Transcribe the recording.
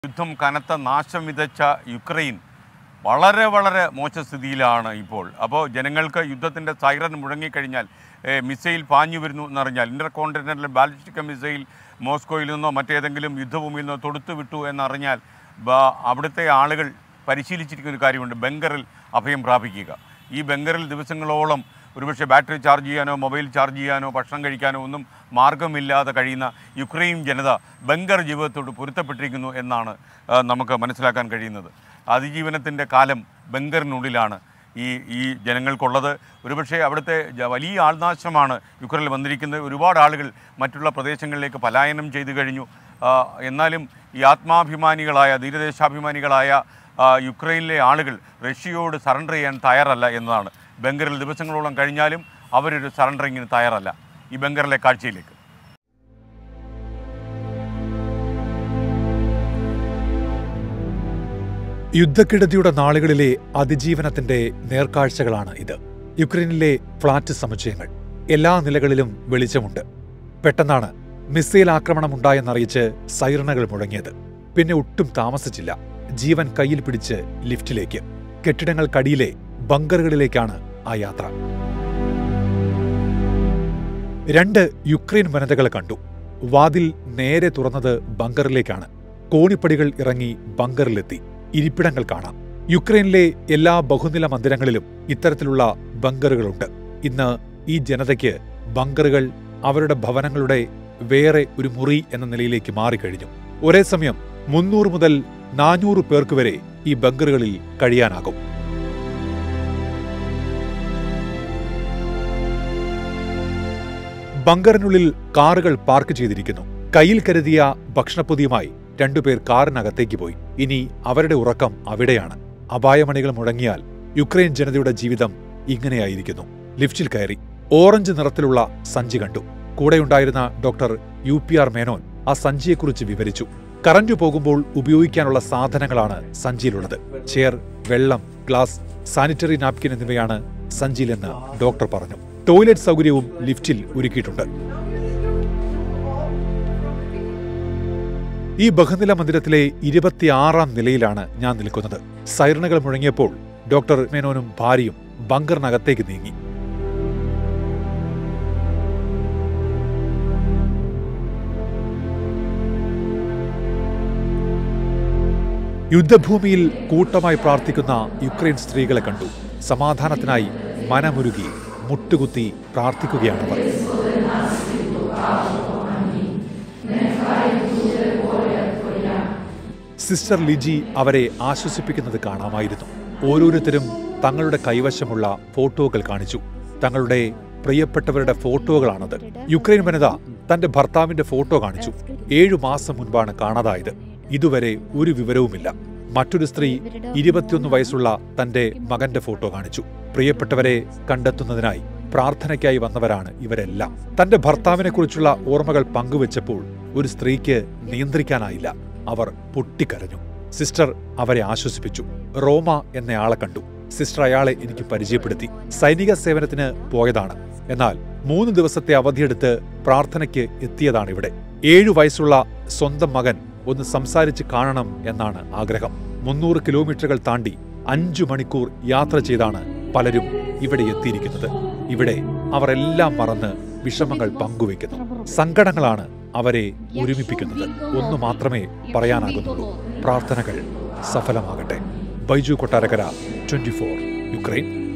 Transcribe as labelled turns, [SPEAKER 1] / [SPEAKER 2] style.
[SPEAKER 1] യുദ്ധം കനത്ത നാശം വിതച്ച യുക്രൈൻ വളരെ വളരെ മോശ സ്ഥിതിയിലാണ് ഇപ്പോൾ അപ്പോൾ ജനങ്ങൾക്ക് യുദ്ധത്തിൻ്റെ സൈറൻ മുഴങ്ങിക്കഴിഞ്ഞാൽ ഏ, മിസൈൽ പാഞ്ഞു വരുന്നു എന്നറിഞ്ഞാൽ ഇൻ്റർ കോണ്ടിനെൻ്റൽ ബാലിസ്റ്റിക് മിസൈൽ മോസ്കോയിൽ നിന്നോ മറ്റേതെങ്കിലും യുദ്ധഭൂമിയിൽ നിന്നോ തൊടുത്തു വിട്ടു എന്നറിഞ്ഞാൽ ബ- അവിടുത്തെ ആളുകൾ പരിശീലിച്ചിരിക്കുന്ന ഒരു കാര്യമുണ്ട് ബങ്കറിൽ അഭയം പ്രാപിക്കുക ഈ ബങ്കറിൽ ദിവസങ്ങളോളം ഒരുപക്ഷെ ബാറ്ററി ചാർജ് ചെയ്യാനോ മൊബൈൽ ചാർജ് ചെയ്യാനോ ഭക്ഷണം കഴിക്കാനോ ഒന്നും മാർഗമില്ലാതെ കഴിയുന്ന യുക്രൈൻ ജനത ബങ്കർ ജീവിതത്തോട് പൊരുത്തപ്പെട്ടിരിക്കുന്നു എന്നാണ് ആ, നമുക്ക് മനസ്സിലാക്കാൻ കഴിയുന്നത് അതിജീവനത്തിൻ്റെ കാലം ബങ്കറിനുള്ളിലാണ് ഈ ഈ ജനങ്ങൾക്കുള്ളത് ഒരുപക്ഷെ അവിടുത്തെ ജ- വലിയ ആൾനാശമാണ് യുക്രൈനിൽ വന്നിരിക്കുന്നത് ഒരുപാട് ആളുകൾ മറ്റുള്ള പ്രദേശങ്ങളിലേക്ക് പലായനം ചെയ്തു കഴിഞ്ഞു ആ, എന്നാലും ഈ ആത്മാഭിമാനികളായ ധീരദേശാഭിമാനികളായ ആ, യുക്രൈനിലെ ആളുകൾ റഷ്യയോട് സറണ്ടർ ചെയ്യാൻ തയ്യാറല്ല എന്നതാണ് ബംഗറിൽ ദിവസങ്ങളോളം കഴിഞ്ഞാലും അവരൊരു സറണ്ടറിങ്ങിന് തയ്യാറല്ല ഈ ബംഗറിലെ കാഴ്ചയിലേക്ക്
[SPEAKER 2] യുദ്ധക്കെടുതിയുടെ നാളുകളിലെ അതിജീവനത്തിന്റെ നേർക്കാഴ്ചകളാണ് ഇത് യുക്രൈനിലെ ഫ്ളാറ്റ് സമുച്ചയങ്ങൾ എല്ലാ നിലകളിലും വെളിച്ചമുണ്ട് പെട്ടെന്നാണ് മിസൈൽ ആക്രമണമുണ്ടായെന്നറിയിച്ച് സൈറണകൾ മുഴങ്ങിയത് പിന്നെ ഒട്ടും താമസിച്ചില്ല ജീവൻ കയ്യിൽ പിടിച്ച് ലിഫ്റ്റിലേക്ക് കെട്ടിടങ്ങൾക്കടിയിലെ ബങ്കറുകളിലേക്കാണ് ആ യാത്ര രണ്ട് യുക്രൈൻ വനിതകളെ കണ്ടു വാതിൽ നേരെ തുറന്നത് ബങ്കറിലേക്കാണ് കോണിപ്പടികൾ ഇറങ്ങി ബങ്കറിലെത്തി ഇരിപ്പിടങ്ങൾ കാണാം യുക്രൈനിലെ എല്ലാ ബഹുനില മന്ദിരങ്ങളിലും ഇത്തരത്തിലുള്ള ബങ്കറുകളുണ്ട് ഇന്ന് ഈ ജനതയ്ക്ക് ബങ്കറുകൾ അവരുടെ ഭവനങ്ങളുടെ വേറെ ഒരു മുറി എന്ന നിലയിലേക്ക് മാറിക്കഴിഞ്ഞു ഒരേ സമയം മുന്നൂറ് മുതൽ നാനൂറ് പേർക്ക് വരെ ഈ ബങ്കറുകളിൽ കഴിയാനാകും ബങ്കറിനുള്ളിൽ കാറുകൾ പാർക്ക് ചെയ്തിരിക്കുന്നു കയ്യിൽ കരുതിയ ഭക്ഷണപ്പൊതിയുമായി രണ്ടുപേർ കാറിനകത്തേക്ക് പോയി ഇനി അവരുടെ ഉറക്കം അവിടെയാണ് അപായമണികൾ മുഴങ്ങിയാൽ യുക്രൈൻ ജനതയുടെ ജീവിതം ഇങ്ങനെയായിരിക്കുന്നു ലിഫ്റ്റിൽ കയറി ഓറഞ്ച് നിറത്തിലുള്ള സഞ്ചി കണ്ടു കൂടെയുണ്ടായിരുന്ന doctor U P R Menon ആ സഞ്ചിയെക്കുറിച്ച് വിവരിച്ചു കറന്റ് പോകുമ്പോൾ ഉപയോഗിക്കാനുള്ള സാധനങ്ങളാണ് സഞ്ചിയിലുള്ളത് ചെയർ വെള്ളം ഗ്ലാസ് സാനിറ്ററി നാപ്കിൻ എന്നിവയാണ് സഞ്ചിയിലെന്ന് ഡോക്ടർ പറഞ്ഞു ടോയ്ലറ്റ് സൗകര്യവും ലിഫ്റ്റിൽ ഒരുക്കിയിട്ടുണ്ട് ഈ ബഹുനില മന്ദിരത്തിലെ ഇരുപത്തിയാറാം നിലയിലാണ് ഞാൻ നിൽക്കുന്നത് സൈറണുകൾ മുഴങ്ങിയപ്പോൾ ഡോക്ടർ മേനോനും ഭാര്യയും ബങ്കറിനകത്തേക്ക് നീങ്ങി യുദ്ധഭൂമിയിൽ കൂട്ടമായി പ്രാർത്ഥിക്കുന്ന യുക്രൈൻ സ്ത്രീകളെ കണ്ടു സമാധാനത്തിനായി മനമുരുകി മുട്ടുകുത്തി പ്രാർത്ഥിക്കുകയാണവർ സിസ്റ്റർ ലിജി അവരെ ആശ്വസിപ്പിക്കുന്നത് കാണാമായിരുന്നു ഓരോരുത്തരും തങ്ങളുടെ കൈവശമുള്ള ഫോട്ടോകൾ കാണിച്ചു തങ്ങളുടെ പ്രിയപ്പെട്ടവരുടെ ഫോട്ടോകളാണത് യുക്രൈൻ വനിത തന്റെ ഭർത്താവിന്റെ ഫോട്ടോ കാണിച്ചു ഏഴു മാസം മുൻപാണ് കാണാതായത് ഇതുവരെ ഒരു വിവരവുമില്ല മറ്റൊരു സ്ത്രീ ഇരുപത്തിയൊന്ന് വയസ്സുള്ള തന്റെ മകന്റെ ഫോട്ടോ കാണിച്ചു പ്രിയപ്പെട്ടവരെ കണ്ടെത്തുന്നതിനായി പ്രാർത്ഥനയ്ക്കായി വന്നവരാണ് ഇവരെല്ലാം തന്റെ ഭർത്താവിനെക്കുറിച്ചുള്ള ഓർമ്മകൾ പങ്കുവച്ചപ്പോൾ ഒരു സ്ത്രീക്ക് നിയന്ത്രിക്കാനായില്ല അവർ പൊട്ടിക്കരഞ്ഞു സിസ്റ്റർ അവരെ ആശ്വസിപ്പിച്ചു റോമ എന്നയാളെ കണ്ടു സിസ്റ്റർ അയാളെ എനിക്ക് പരിചയപ്പെടുത്തി സൈനിക സേവനത്തിന് പോയതാണ് എന്നാൽ മൂന്ന് ദിവസത്തെ അവധിയെടുത്ത് പ്രാർത്ഥനയ്ക്ക് എത്തിയതാണ് ഇവിടെ ഏഴു വയസ്സുള്ള സ്വന്തം മകൻ ഒന്ന് സംസാരിച്ച് കാണണം എന്നാണ് ആഗ്രഹം മുന്നൂറ് കിലോമീറ്ററുകൾ താണ്ടി അഞ്ചു മണിക്കൂർ യാത്ര ചെയ്താണ് പലരും ഇവിടെ എത്തിയിരിക്കുന്നത് ഇവിടെ അവർ എല്ലാം മറന്ന് വിഷമങ്ങൾ പങ്കുവെക്കുന്നു സങ്കടങ്ങളാണ് അവരെ ഒരുമിപ്പിക്കുന്നത് ഒന്നു മാത്രമേ പറയാനാകുന്നുള്ളൂ പ്രാർത്ഥനകൾ സഫലമാകട്ടെ ബൈജു കൊട്ടാരക്കര ട്വന്റി യുക്രൈൻ